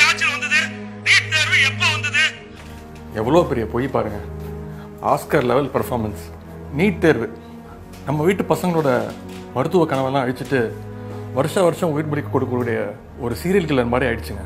ஆட்சியில் வந்தது நீட் தேர்வு எப்போ வந்தது எவ்வளோ பெரிய பொய் பாருங்க ஆஸ்கர் லெவல் பெர்ஃபார்மன்ஸ் நீட் தேர்வு நம்ம வீட்டு பசங்களோட மருத்துவ கனவெல்லாம் அழிச்சிட்டு வருஷ வருஷம் உயிர் பிடிக்க கொடுக்கக்கூடிய ஒரு சீரியல் கில்லர் மாதிரி ஆயிடுச்சுங்க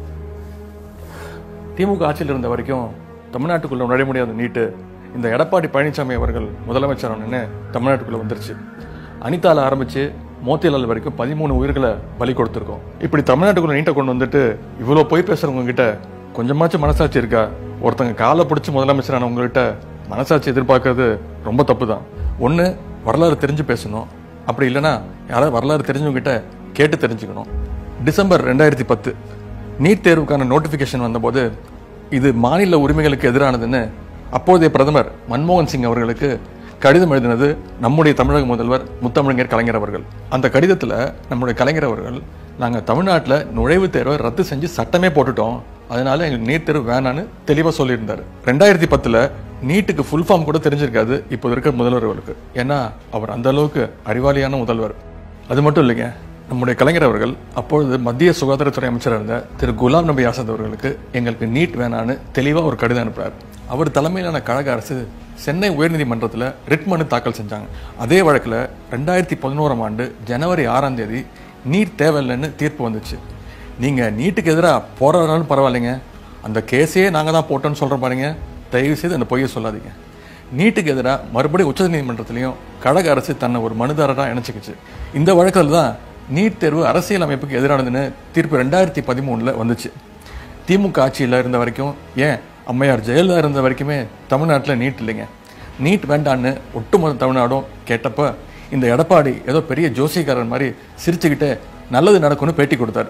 திமுக ஆட்சியில் இருந்த வரைக்கும் தமிழ்நாட்டுக்குள்ள நுழைய முடியாத நீட்டு இந்த எடப்பாடி பழனிசாமி அவர்கள் முதலமைச்சர் நின்று தமிழ்நாட்டுக்குள்ள வந்துருச்சு அனிதால ஆரம்பிச்சு மோத்திலால் வரைக்கும் பதிமூணு உயிர்களை பலி கொடுத்துருக்கோம் இப்படி தமிழ்நாட்டுக்குள்ள நீட்டை கொண்டு வந்துட்டு இவ்வளோ பொய் பேசுறவங்க கிட்ட கொஞ்சமாச்சும் மனசாட்சி இருக்கா ஒருத்தங்க காலை பிடிச்சி முதலமைச்சரானவங்க கிட்ட மனசாட்சி எதிர்பார்க்கறது ரொம்ப தப்பு தான் ஒன்று வரலாறு தெரிஞ்சு பேசணும் அப்படி இல்லைன்னா யாராவது வரலாறு தெரிஞ்சவங்க கிட்ட கேட்டு தெரிஞ்சுக்கணும் டிசம்பர் ரெண்டாயிரத்தி பத்து நீட் தேர்வுக்கான நோட்டிஃபிகேஷன் வந்தபோது இது மாநில உரிமைகளுக்கு எதிரானதுன்னு அப்போதைய பிரதமர் மன்மோகன் சிங் அவர்களுக்கு கடிதம் எழுதினது நம்முடைய தமிழக முதல்வர் முத்தமிழர் கலைஞர் அவர்கள் அந்த கடிதத்தில் நம்முடைய கலைஞர் அவர்கள் நாங்கள் தமிழ்நாட்டில் நுழைவுத் தேர்வை ரத்து செஞ்சு சட்டமே போட்டுட்டோம் அதனால எங்களுக்கு நீட் தேர்வு வேணான்னு தெளிவாக சொல்லியிருந்தார் ரெண்டாயிரத்தி பத்தில் நீட்டுக்கு ஃபுல் ஃபார்ம் கூட தெரிஞ்சிருக்காது இப்போ இருக்கிற முதல்வர் அவர்களுக்கு ஏன்னா அவர் அந்த அளவுக்கு அறிவாளியான முதல்வர் அது மட்டும் இல்லைங்க நம்முடைய கலைஞர் அவர்கள் அப்பொழுது மத்திய சுகாதாரத்துறை அமைச்சராக இருந்த திரு குலாம் நபி ஆசாத் அவர்களுக்கு எங்களுக்கு நீட் வேணான்னு தெளிவாக ஒரு கடிதம் அனுப்புறார் அவர் தலைமையிலான கழக அரசு சென்னை உயர்நீதிமன்றத்தில் ரிட் மனு தாக்கல் செஞ்சாங்க அதே வழக்கில் ரெண்டாயிரத்தி பதினோராம் ஆண்டு ஜனவரி ஆறாம் தேதி நீட் தேவையில்லைன்னு தீர்ப்பு வந்துச்சு நீங்கள் நீட்டுக்கு எதிராக போராடினாலும் பரவாயில்லைங்க அந்த கேஸே நாங்கள் தான் போட்டோன்னு சொல்கிற பாருங்க தயவு செய்து அந்த பொய்யை சொல்லாதீங்க நீட்டுக்கு எதிராக மறுபடியும் உச்சநீதிமன்றத்திலையும் கழக அரசு தன்னை ஒரு மனுதாரராக இணைச்சிக்கிச்சு இந்த வழக்கில் தான் நீட் தேர்வு அரசியல் அமைப்புக்கு எதிரானதுன்னு தீர்ப்பு ரெண்டாயிரத்தி பதிமூணில் வந்துச்சு திமுக ஆட்சியில் இருந்த வரைக்கும் ஏன் அம்மையார் ஜெயலலிதா இருந்த வரைக்குமே தமிழ்நாட்டில் நீட் இல்லைங்க நீட் வேண்டான்னு ஒட்டுமொத்த தமிழ்நாடும் கேட்டப்ப இந்த எடப்பாடி ஏதோ பெரிய ஜோசியக்காரர் மாதிரி சிரிச்சுக்கிட்டு நல்லது நடக்கும்னு பேட்டி கொடுத்தாரு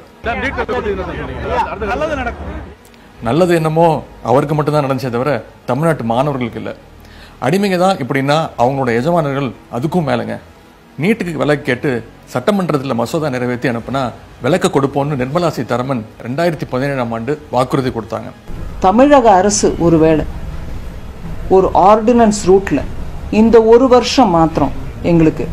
நல்லது என்னமோ அவருக்கு மட்டும்தான் நடந்துச்சே தவிர தமிழ்நாட்டு மாணவர்களுக்கு இல்லை அடிமைங்க தான் இப்படின்னா அவங்களோட எஜமானர்கள் அதுக்கும் மேலேங்க நீட்டுக்கு விலக்கு கேட்டு சட்டமன்றத்தில் மசோதா நிறைவேற்றி அனுப்புனா விலக்க கொடுப்போம்னு நிர்மலா சீதாராமன் ரெண்டாயிரத்தி பதினேழாம் ஆண்டு வாக்குறுதி கொடுத்தாங்க தமிழக அரசு ஒருவேளை ஒரு ஆர்டினன்ஸ் ரூட்ல இந்த ஒரு வருஷம் மாத்திரம் எங்களுக்கு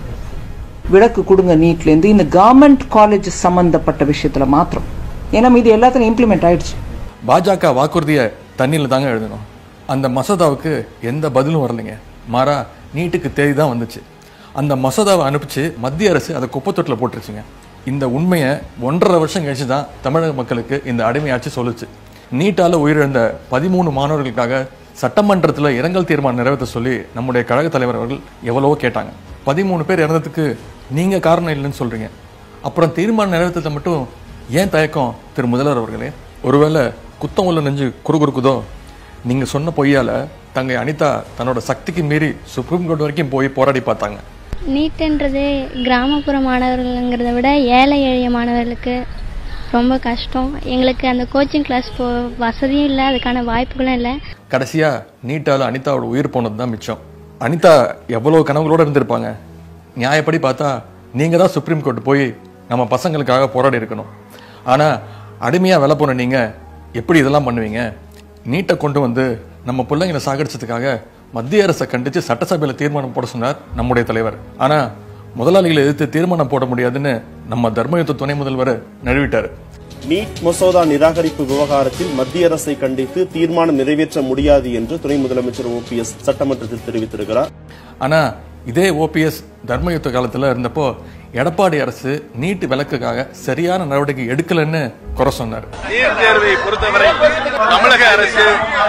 விலக்கு கொடுங்க நீட்லேருந்து இந்த கவர்மெண்ட் காலேஜ் சம்பந்தப்பட்ட விஷயத்துல மாத்திரம் ஏன்னா மீது எல்லாத்துலையும் இம்ப்ளிமெண்ட் ஆயிடுச்சு பாஜக வாக்குறுதியை தண்ணியில் தாங்க எழுதணும் அந்த மசோதாவுக்கு எந்த பதிலும் வரலைங்க மாறா நீட்டுக்கு தேதி தான் வந்துச்சு அந்த மசோதாவை அனுப்பிச்சு மத்திய அரசு அதை குப்பத்தொட்டில் போட்டுருச்சுங்க இந்த உண்மையை ஒன்றரை வருஷம் கழிச்சு தான் தமிழக மக்களுக்கு இந்த அடிமையாட்சி சொல்லுச்சு நீட்டால உயிரிழந்த பதிமூணு மாணவர்களுக்காக சட்டமன்றத்தில் இரங்கல் தீர்மானம் நிறைவேற்ற சொல்லி நம்முடைய கழக தலைவர் அவர்கள் எவ்வளவோ கேட்டாங்க பதிமூணு பேர் இறந்ததுக்கு நீங்க காரணம் இல்லைன்னு சொல்றீங்க அப்புறம் தீர்மானம் நிறைவேற்றத்தை மட்டும் ஏன் தயக்கம் திரு முதல்வர் அவர்களே ஒருவேளை குத்தம் உள்ள நெஞ்சு குறுகுறுக்குதோ நீங்க சொன்ன பொய்யால தங்கை அனிதா தன்னோட சக்திக்கு மீறி சுப்ரீம் கோர்ட் வரைக்கும் போய் போராடி பார்த்தாங்க நீட்டுன்றது கிராமப்புற மாணவர்கள்ங்கிறத விட ஏழை எளிய மாணவர்களுக்கு ரொம்ப கஷ்டம் எங்களுக்கு அந்த கோச்சிங் கிளாஸ் போ வசதியும் இல்லை அதுக்கான வாய்ப்புகளும் இல்லை கடைசியா நீட்டால அனிதாவோட உயிர் போனது தான் மிச்சம் அனிதா எவ்வளவு கனவுகளோட இருந்திருப்பாங்க நியாயப்படி பார்த்தா நீங்க தான் சுப்ரீம் கோர்ட் போய் நம்ம பசங்களுக்காக போராடி இருக்கணும் ஆனா அடிமையா விலை போன நீங்க எப்படி இதெல்லாம் பண்ணுவீங்க நீட்டை கொண்டு வந்து நம்ம பிள்ளைங்களை சாகடிச்சதுக்காக மத்திய அரசை கண்டிச்சு சட்டசபையில தீர்மானம் போட சொன்னார் நம்முடைய தலைவர் ஆனா முதலாளிகளை எதிர்த்து தீர்மானம் போட முடியாதுன்னு நம்ம தர்மயுத்த துணை முதல்வர் நழுவிட்டாரு நீட் மசோதா நிராகரிப்பு விவகாரத்தில் மத்திய அரசை கண்டித்து தீர்மானம் நிறைவேற்ற முடியாது என்று துணை முதலமைச்சர் ஓபிஎஸ் சட்டமன்றத்தில் தெரிவித்திருக்கிறார் ஆனா இதே ஓபிஎஸ் தர்மயுத்த காலத்துல இருந்தப்போ எடப்பாடி அரசு நீட்டு விலக்குக்காக சரியான நடவடிக்கை எடுக்கலன்னு குறை சொன்னார் நீட் தேர்வை பொறுத்தவரை தமிழக அரசு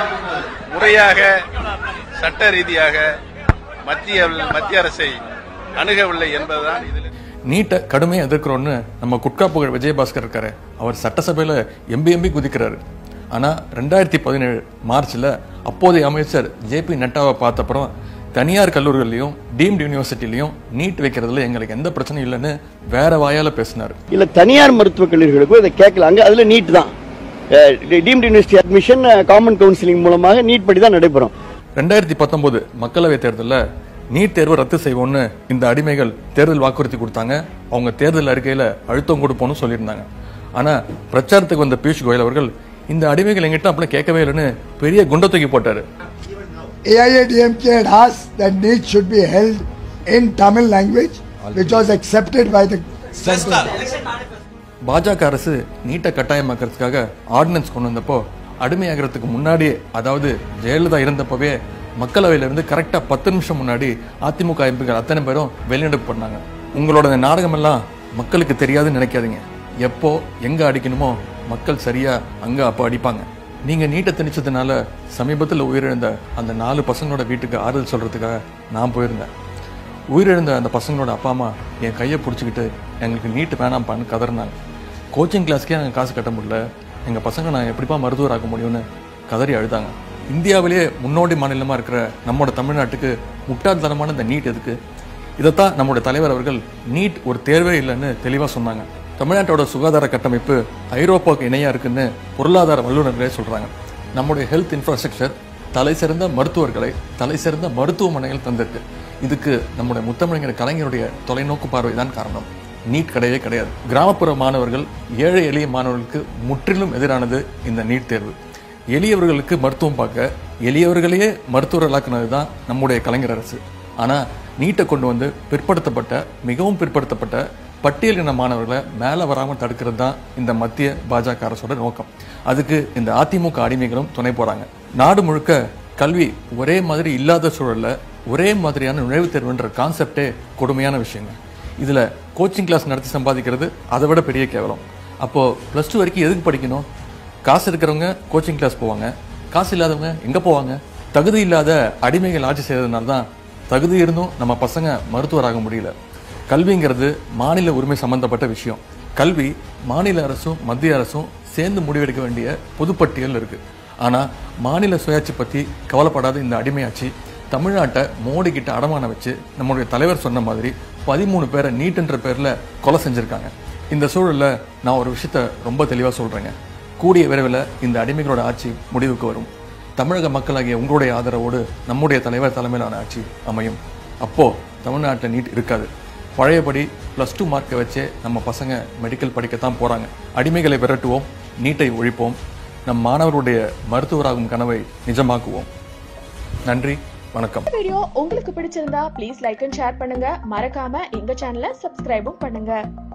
முறையாக சட்ட ரீதியாக மத்திய மத்திய அரசை அணுகவில்லை என்பதுதான் இதில் நீட்டை கடுமையா எதிர்க்கிறோன்னு நம்ம குட்கா புகழ் விஜயபாஸ்கர் இருக்காரு அவர் சட்டசபையில எம்பி எம்பி குதிக்கிறாரு ஆனா ரெண்டாயிரத்தி பதினேழு மார்ச்ல அப்போதைய அமைச்சர் ஜே பி நட்டாவை பார்த்த அப்புறம் தனியார் கல்லூரிகள்லையும் டீம்டு யூனிவர்சிட்டிலையும் நீட் வைக்கிறதுல எங்களுக்கு எந்த பிரச்சனையும் இல்லைன்னு வேற வாயால பேசினார் இல்ல தனியார் மருத்துவக் கல்லூரிகளுக்கும் இதை கேட்கலாங்க அதுல நீட் தான் deemed university admission common counselling மூலமாக நீட் படி தான் நடைபெறும் ரெண்டாயிரத்தி பத்தொன்பது மக்களவைத் தேர்தலில் நீட் தேர்வை ரத்து செய்வோம்னு இந்த அடிமைகள் தேர்தல் வாக்குறுதி கொடுத்தாங்க அவங்க தேர்தல் அறிக்கையில அழுத்தம் கொடுப்போம்னு சொல்லியிருந்தாங்க ஆனா பிரச்சாரத்துக்கு வந்த பியூஷ் கோயல் அவர்கள் இந்த அடிமைகள் எங்கிட்ட அப்படி கேட்கவே இல்லைன்னு பெரிய குண்டை தூக்கி போட்டாரு AIADMK had asked that NEET should be held in Tamil language, which was accepted by the central. பாஜக அரசு நீட்டை கட்டாயமாக்கிறதுக்காக ஆர்டினன்ஸ் கொண்டு வந்தப்போ அடிமையாகிறதுக்கு முன்னாடியே அதாவது ஜெயலலிதா இருந்தப்பவே மக்களவையில இருந்து கரெக்டா பத்து நிமிஷம் முன்னாடி அதிமுக எம்பிக்கள் அத்தனை பேரும் வெளிநடப்பு பண்ணாங்க உங்களோட இந்த நாடகம் எல்லாம் மக்களுக்கு தெரியாதுன்னு நினைக்காதீங்க எப்போ எங்க அடிக்கணுமோ மக்கள் சரியா அங்க அப்போ அடிப்பாங்க நீங்க நீட்டை திணிச்சதுனால சமீபத்தில் உயிரிழந்த அந்த நாலு பசங்களோட வீட்டுக்கு ஆறுதல் சொல்றதுக்காக நான் போயிருந்தேன் உயிரிழந்த அந்த பசங்களோட அப்பா அம்மா என் கையை பிடிச்சிக்கிட்டு எங்களுக்கு நீட்டு வேணாம்ப்பான்னு கதறினாங்க கோச்சிங் கிளாஸ்க்கே நாங்கள் காசு கட்ட முடியல எங்கள் பசங்க நான் எப்படிப்பா மருத்துவர் ஆக முடியும்னு கதறி அழுதாங்க இந்தியாவிலேயே முன்னோடி மாநிலமாக இருக்கிற நம்மளோட தமிழ்நாட்டுக்கு முட்டாள்தனமான இந்த நீட் எதுக்கு இதைத்தான் நம்முடைய தலைவர் அவர்கள் நீட் ஒரு தேர்வே இல்லைன்னு தெளிவாக சொன்னாங்க தமிழ்நாட்டோட சுகாதார கட்டமைப்பு ஐரோப்பாவுக்கு இணையா இருக்குன்னு பொருளாதார வல்லுநர்களே சொல்றாங்க நம்முடைய ஹெல்த் இன்ஃப்ராஸ்ட்ரக்சர் தலை சிறந்த மருத்துவர்களை தலை சிறந்த மருத்துவமனைகள் தந்திருக்கு இதுக்கு நம்முடைய முத்தமிழர் கலைஞருடைய தொலைநோக்கு பார்வை தான் காரணம் நீட் கிடையவே கிடையாது கிராமப்புற மாணவர்கள் ஏழை எளிய மாணவர்களுக்கு முற்றிலும் எதிரானது இந்த நீட் தேர்வு எளியவர்களுக்கு மருத்துவம் பார்க்க எளியவர்களையே மருத்துவர்களாக்குனது தான் நம்முடைய கலைஞர் அரசு ஆனா நீட்டை கொண்டு வந்து பிற்படுத்தப்பட்ட மிகவும் பிற்படுத்தப்பட்ட பட்டியலின மாணவர்களை மேலே வராமல் தடுக்கிறது தான் இந்த மத்திய பாஜக அரசோட நோக்கம் அதுக்கு இந்த அதிமுக அடிமைகளும் துணை போறாங்க நாடு முழுக்க கல்வி ஒரே மாதிரி இல்லாத சூழல்ல ஒரே மாதிரியான நுழைவுத் தேர்வுன்ற கான்செப்டே கொடுமையான விஷயங்க இதுல கோச்சிங் கிளாஸ் நடத்தி சம்பாதிக்கிறது அதை விட பெரிய கேவலம் அப்போ ப்ளஸ் டூ வரைக்கும் எதுக்கு படிக்கணும் காசு இருக்கிறவங்க கோச்சிங் கிளாஸ் போவாங்க காசு இல்லாதவங்க எங்க போவாங்க தகுதி இல்லாத அடிமைகள் ஆட்சி செய்யறதுனால தான் தகுதி இருந்தும் நம்ம பசங்க மருத்துவராக முடியல கல்விங்கிறது மாநில உரிமை சம்பந்தப்பட்ட விஷயம் கல்வி மாநில அரசும் மத்திய அரசும் சேர்ந்து முடிவெடுக்க வேண்டிய பொதுப்பட்டியல் இருக்கு ஆனா மாநில சுயாட்சி பத்தி கவலைப்படாத இந்த அடிமையாட்சி தமிழ்நாட்டை மோடி கிட்ட அடமானம் வச்சு நம்மளுடைய தலைவர் சொன்ன மாதிரி பதிமூணு பேரை நீட்டுன்ற பேர்ல கொலை செஞ்சிருக்காங்க இந்த சூழல்ல நான் ஒரு விஷயத்த ரொம்ப தெளிவா சொல்றேங்க கூடிய விரைவில் இந்த அடிமைகளோட ஆட்சி முடிவுக்கு வரும் தமிழக மக்களாகிய உங்களுடைய ஆதரவோடு நம்முடைய தலைவர் தலைமையிலான ஆட்சி அமையும் அப்போ தமிழ்நாட்டில் நீட் இருக்காது பழையபடி ப்ளஸ் டூ மார்க்கை வச்சே நம்ம பசங்க மெடிக்கல் படிக்கத்தான் போறாங்க அடிமைகளை விரட்டுவோம் நீட்டை ஒழிப்போம் நம் மாணவர்களுடைய மருத்துவராகும் கனவை நிஜமாக்குவோம் நன்றி வணக்கம் வீடியோ உங்களுக்கு பிடிச்சிருந்தா ப்ளீஸ் லைக் அண்ட் ஷேர் பண்ணுங்க மறக்காம எங்க சேனலை சப்ஸ்கிரைபும் பண்ணுங்க